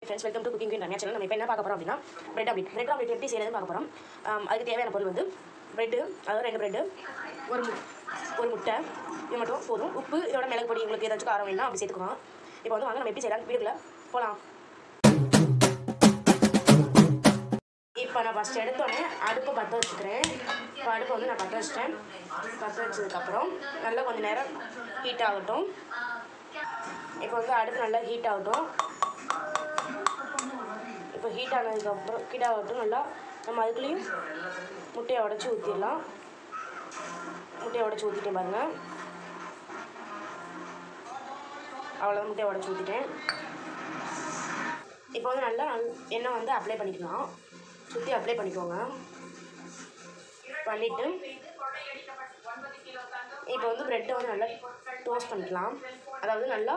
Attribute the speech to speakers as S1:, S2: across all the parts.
S1: friends welcome to cooking Ramya channel நம்ம இப்போ என்ன பார்க்க போகிறோம் அப்படின்னா பிரெட் ஆம்லெட் பிரெட் ஆம்லெட் எப்படி செய்யறதுன்னு பார்க்க போகிறோம் அதுக்கு தேவையான பொருள் வந்து பிரெட்டு அதாவது ரெண்டு பிரெட்டு ஒரு மு ஒரு முட்டை இது மட்டும் போதும் உப்பு இதோட மிளகு பொடி உங்களுக்கு ஏதாச்சும் காரம் வேணும்னா அப்படி சேர்த்துக்கலாம் இப்போ வந்து வாங்க நம்ம எப்படி செய்யலாம் வீடுக்குள்ள போகலாம் இப்போ நான் ஃபஸ்ட் எடுத்தோடனே அடுப்பை பற்ற வச்சுக்கிறேன் இப்போ அடுப்பை வந்து நான் பற்ற வச்சிட்டேன் பற்ற வச்சதுக்கப்புறம் நல்லா கொஞ்சம் நேரம் ஹீட் ஆகட்டும் இப்போ வந்து அடுப்பு நல்லா ஹீட் ஆகட்டும் இப்போ ஹீட் ஆனதுக்கப்புறம் ஹீட் ஆகட்டும் நல்லா நம்ம அதுக்குள்ளேயும் முட்டையை உடச்சி ஊற்றிடலாம் முட்டையை உடச்சி ஊற்றிட்டேன் பாருங்கள் அவ்வளோ முட்டையை உடச்சி ஊற்றிட்டேன் இப்போ வந்து நல்லா நல்- எண்ணெய் வந்து அப்ளை பண்ணிக்கலாம் சுற்றி அப்ளை பண்ணிக்கோங்க பண்ணிவிட்டு இப்போ வந்து ப்ரெட்டை வந்து நல்லா டோஸ்ட் பண்ணிக்கலாம் அதாவது நல்லா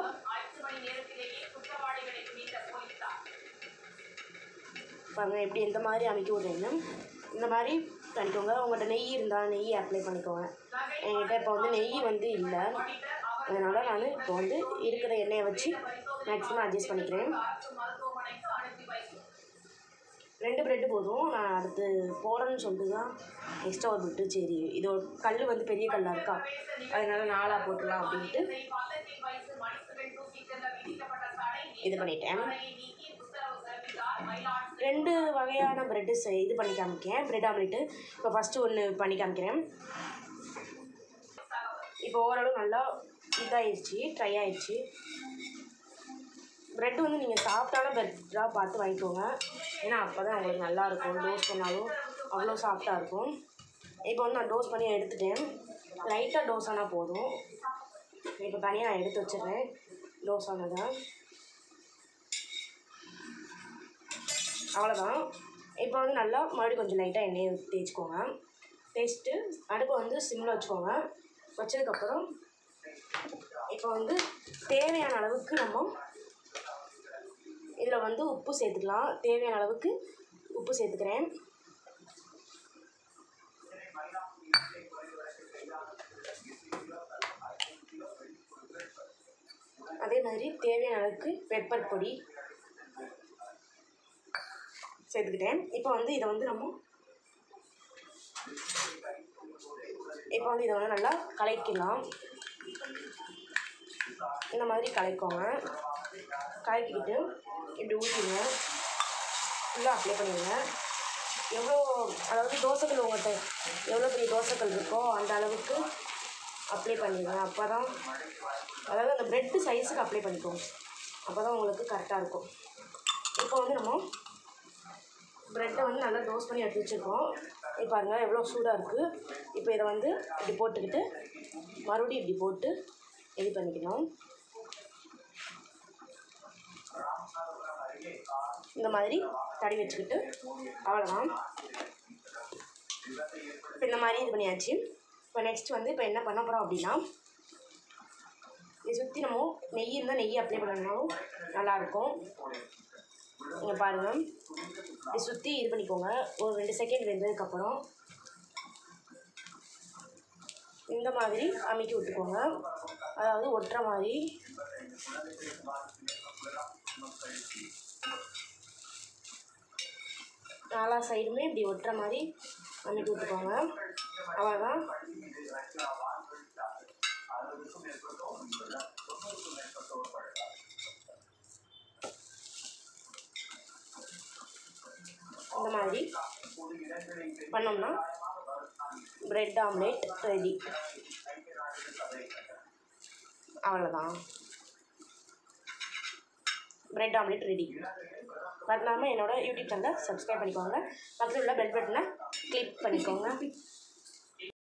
S1: பாருங்க எப்படி எந்த மாதிரி அமைக்க விட்றீங்க இந்த மாதிரி பண்ணிக்கோங்க உங்கள்கிட்ட நெய் இருந்தால் நெய் அப்ளை பண்ணிக்கோங்க என்கிட்ட இப்போ வந்து நெய் வந்து இல்லை அதனால் நான் இப்போ வந்து இருக்கிற எண்ணெயை வச்சு மேக்ஸிமம் அட்ஜஸ்ட் பண்ணிக்கிறேன் ரெண்டு பிரெட்டு போதும் நான் அடுத்து போடுறேன்னு சொல்லிட்டு தான் எக்ஸ்ட்ரா ஒரு பிரெட்டு சரி இது ஒரு கல் வந்து பெரிய கல்லாக இருக்கா அதனால நாலாக போட்டுடலாம் அப்படின்ட்டு இது பண்ணிட்டேன் ரெண்டு வகையான பிரெட்டு இது பண்ணி காமிக்கேன் பிரெட் ஆம்லெட்டு இப்போ ஃபஸ்ட்டு ஒன்று பண்ணி காமிக்கிறேன் இப்போ ஓரளவு நல்லா இதாகிடுச்சு ட்ரை ஆயிடுச்சு ப்ரெட் வந்து நீங்கள் சாஃப்டான ப்ரெட்டாக பார்த்து வாங்கிக்கோங்க ஏன்னா அப்போ தான் உங்களுக்கு நல்லா இருக்கும் டோஸ்ட் பண்ணாலும் அவ்வளோ சாஃப்டாக இருக்கும் இப்போ வந்து நான் டோஸ் பண்ணி எடுத்துட்டேன் லைட்டாக டோஸ் ஆனால் போதும் இப்போ தனியாக நான் எடுத்து வச்சிடுறேன் டோஸ் ஆனதை அவ்வளோதான் இப்போ வந்து நல்லா மறுபடியும் கொஞ்சம் லைட்டாக எண்ணெயை தேய்ச்சிக்கோங்க தேய்ச்சிட்டு அடுப்பை வந்து சிம்மில் வச்சுக்கோங்க வச்சதுக்கப்புறம் இப்போ வந்து தேவையான அளவுக்கு நம்ம இதில் வந்து உப்பு சேர்த்துக்கலாம் தேவையான அளவுக்கு உப்பு சேர்த்துக்கிறேன் அதே மாதிரி தேவையான அளவுக்கு பெப்பர் பொடி சேர்த்துக்கிட்டேன் இப்போ வந்து இதை வந்து நம்ம இப்போ வந்து இதை வந்து நல்லா கலக்கிக்கலாம் இந்த மாதிரி கலக்கோங்க கலக்கிக்கிட்டு இப்படி ஊற்றிடுங்க ஃபுல்லாக அப்ளை பண்ணிடுங்க எவ்வளோ அதாவது தோசைக்கல் உங்கள்கிட்ட எவ்வளோ பெரிய தோசைக்கல் இருக்கோ அந்த அளவுக்கு அப்ளை பண்ணிடுங்க அப்போ தான் அதாவது அந்த ப்ரெட்டு சைஸுக்கு அப்ளை பண்ணிக்கோங்க அப்போ தான் உங்களுக்கு கரெக்டாக இருக்கும் இப்போ வந்து நம்ம ப்ரெட்டை வந்து நல்லா டோஸ்ட் பண்ணி எடுத்து வச்சுருக்கோம் இப்போ பாருங்க எவ்வளோ சூடாக இருக்குது இப்போ இதை வந்து இப்படி போட்டுக்கிட்டு மறுபடியும் இப்படி போட்டு இது பண்ணிக்கணும் இந்த மாதிரி தடி வச்சுக்கிட்டு அவ்வளோதான் இப்போ இந்த மாதிரி இது பண்ணியாச்சு இப்போ நெக்ஸ்ட் வந்து இப்போ என்ன பண்ண போகிறோம் அப்படின்னா இதை சுற்றி நம்ம நெய் இருந்தால் நெய் அப்ளை பண்ணனாலும் நல்லாயிருக்கும் நீங்கள் பாருங்கள் இதை சுற்றி இது பண்ணிக்கோங்க ஒரு ரெண்டு செகண்ட் வெந்ததுக்கப்புறம் இந்த மாதிரி அமுக்கி விட்டுக்கோங்க அதாவது ஒட்டுற மாதிரி நாலா சைடுமே இப்படி ஒட்டுற மாதிரி அமுக்கி விட்டுக்கோங்க அவ்வளோதான் இந்த மாதிரி பண்ணோம்னா பிரெட் ஆம்லேட் ரெடி அவ்வளோதான் பிரெட் ஆம்லேட் ரெடி மறக்காமல் என்னோட யூடியூப் சேனலை சப்ஸ்கிரைப் பண்ணிக்கோங்க பக்கத்தில் உள்ள பெல் பட்டனை கிளிக் பண்ணிக்கோங்க